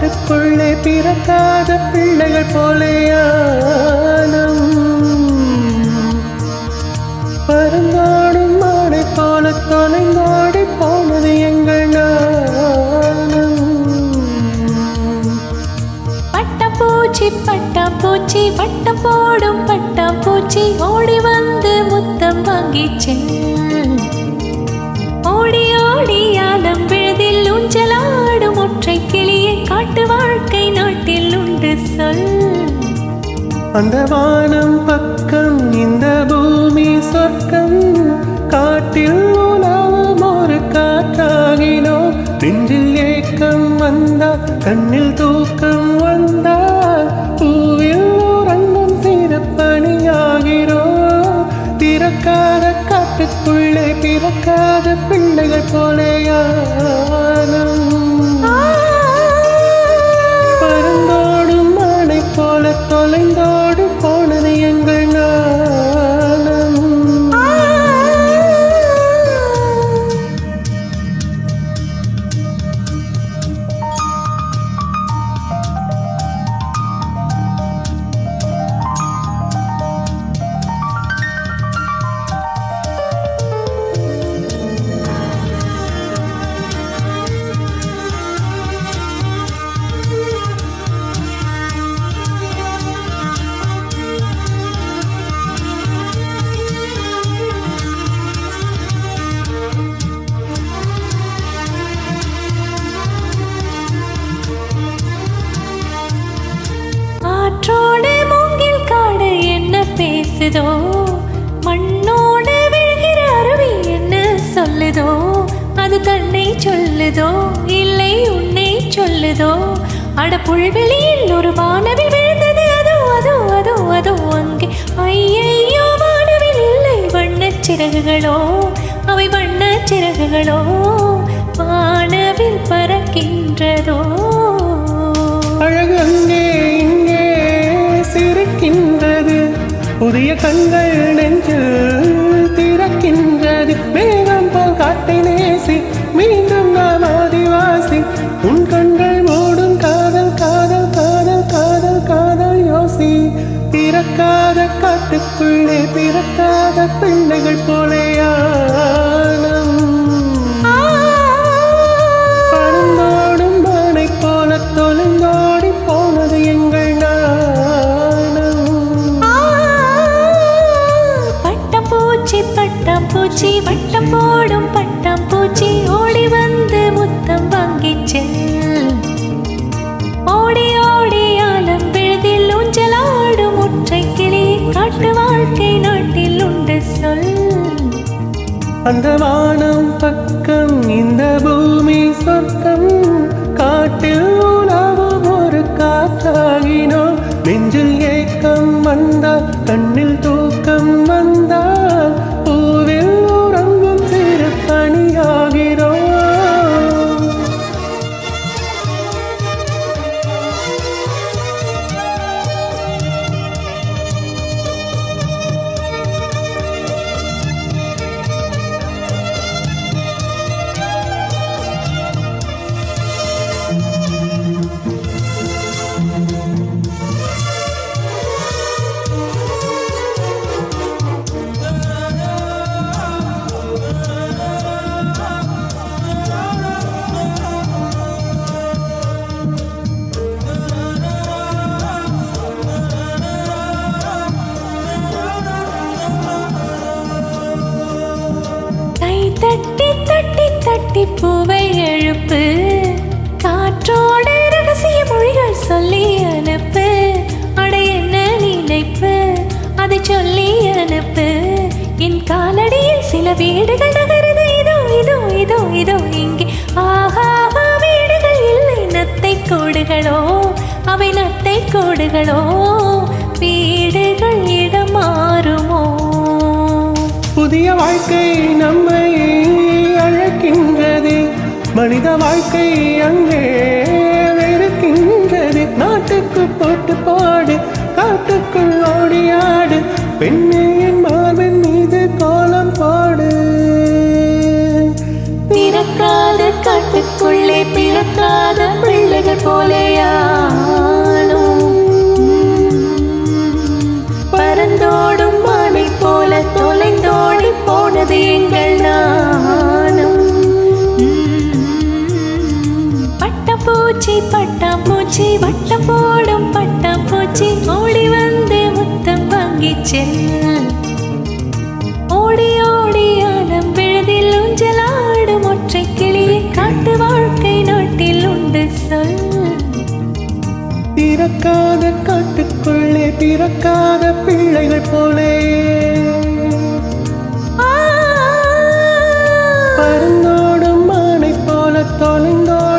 காட்டுக்குள்ளே பிறக்காத பிள்ளைகள் போலேயானம் பருந்தாடும் மாடை போல தொலைந்தாடி போனது எங்கள் நாணம் பட்டாம்பூச்சி பட்டாம்பூச்சி வட்டம் போடும் பட்டாம்பூச்சி ஓடி வந்து முத்தம் வாங்கி செல் ஓடி ஓடி ஆலம் விழுதில் ஊஞ்சலாடும் ஒற்றை கிளியை காட்டு வாழ்க்கை நாட்டில் உண்டு சொல் அந்த வானம் பக்கம் இந்த பூமி சொர்க்கம் காட்டில் உலாவும் ஒரு காற்றாகினோம் நெஞ்சில் ஏக்கம் வந்தால் கண்ணில் தூக்கம் வந்தால் பூவில் உறங்கும் சிறு பணியாகிறோம் பிறக்காத காட்டுக்குள்ளே பிறக்காத பிள்ளைகள் போலேயானம் பறந்தோடும் மானை போல தொலைந்தோடு போனது எங்கள் நாணம் ஆற்றோடு மூங்கில் காடு என்ன பேசுதோ மண்ணோடு விழுகிற அருவி என்ன சொல்லுதோ அது தன்னை சொல்லுதோ இல்லை உன்னை சொல்லுதோ அட புல்வெளியில் ஒரு வானவில் விழுந்தது அதோ அதோ அதோ அதோ அங்கே ஐயையோ வானவில் இல்லை வண்ணச் சிறகுகளோ அவை வண்ணச் சிறகுகளோ வானவில் பறக்கின்றதோ அழகு அங்கே இங்கே சிரிக்கின்றது புதிய கண்கள் நெஞ்சில் திறக்கின்றது மேகம் போல் காட்டை நேசி மீண்டும் நாம் ஆதிவாசி உன் கண்கள் மூடும் காதல் காதல் காதல் காதல் காதல் யோசி பிறக்காத காட்டுக்குள்ளே பிறக்காத பிள்ளைகள் போலேயானம் பறந்தோடும் மானை போல தொலைந்தோடி போனது எங்கள் நாணம் பட்டம் பூச்சி பட்டம் பூச்சி வட்டம் போடும் பட்டம் பூச்சி ஓடி வந்து முத்தம் வாங்கி செல் ஓடி ஓடி ஆலம் விழுதில் ஊஞ்சலாடும் ஒற்றை கிளி காட்டு வாழ்க்கை நாட்டில் உண்டு சொல் அந்த வானம் பக்கம் இந்த பூமி சொர்க்கம் காட்டில் உலாவும் ஒரு காற்றாகினோம் நெஞ்சில் ஏக்கம் வந்தால் கண்ணில் தூக்கம் வந்தால் பூவில் உறங்கும் சிறு பணியாகிறோம் கை தட்டி தட்டி தட்டி பூவை எழுப்பு காற்றோடு ரகசிய மொழிகள் சொல்லி அனுப்பு அட என்ன நினைப்பு அதை சொல்லி அனுப்பு என் காலடியில் சில வீடுகள் நகருது இதோ இதோ இதோ இதோ இங்கே ஆஹா வீடுகள் இல்லை நத்தை கோடுகளோ அவை நத்தை கோடுகளோ வீடுகள் இடம் மாறுமோ புதிய வாழ்க்கை நம்மை அழைக்கின்றது மனித வாழ்க்கை அங்கே வெறுக்கின்றது நாட்டுக்கு போட்டு பாடு காட்டுக்குள் ஓடியாடு பெண்ணே என் மார்பின் மீது கோலம் போடு பிறக்காத காட்டுக்குள்ளே பிறக்காத பிள்ளைகள் போல போலேயானோம் பறந்தோடும் மானை போல தொலைந்தோடி போனது எங்கள் நானும் பட்டப்பூச்சி பட்டாம்பூச்சி வட்டம் போடும் பட்டாம்பூச்சி ஓடி வந்து முத்தம் வாங்கி செல் ஓடி ஓடி ஆலம் விழுதில் ஊஞ்சலாடும் ஒற்றை கிளியை காட்டு வாழ்க்கை நாட்டில் உண்டு சொல் பிறக்காத காட்டுக்குள்ளே பிறக்காத பிள்ளைகள் போலே ஆ பறந்தோடும் மானை போல தொலைந்தோ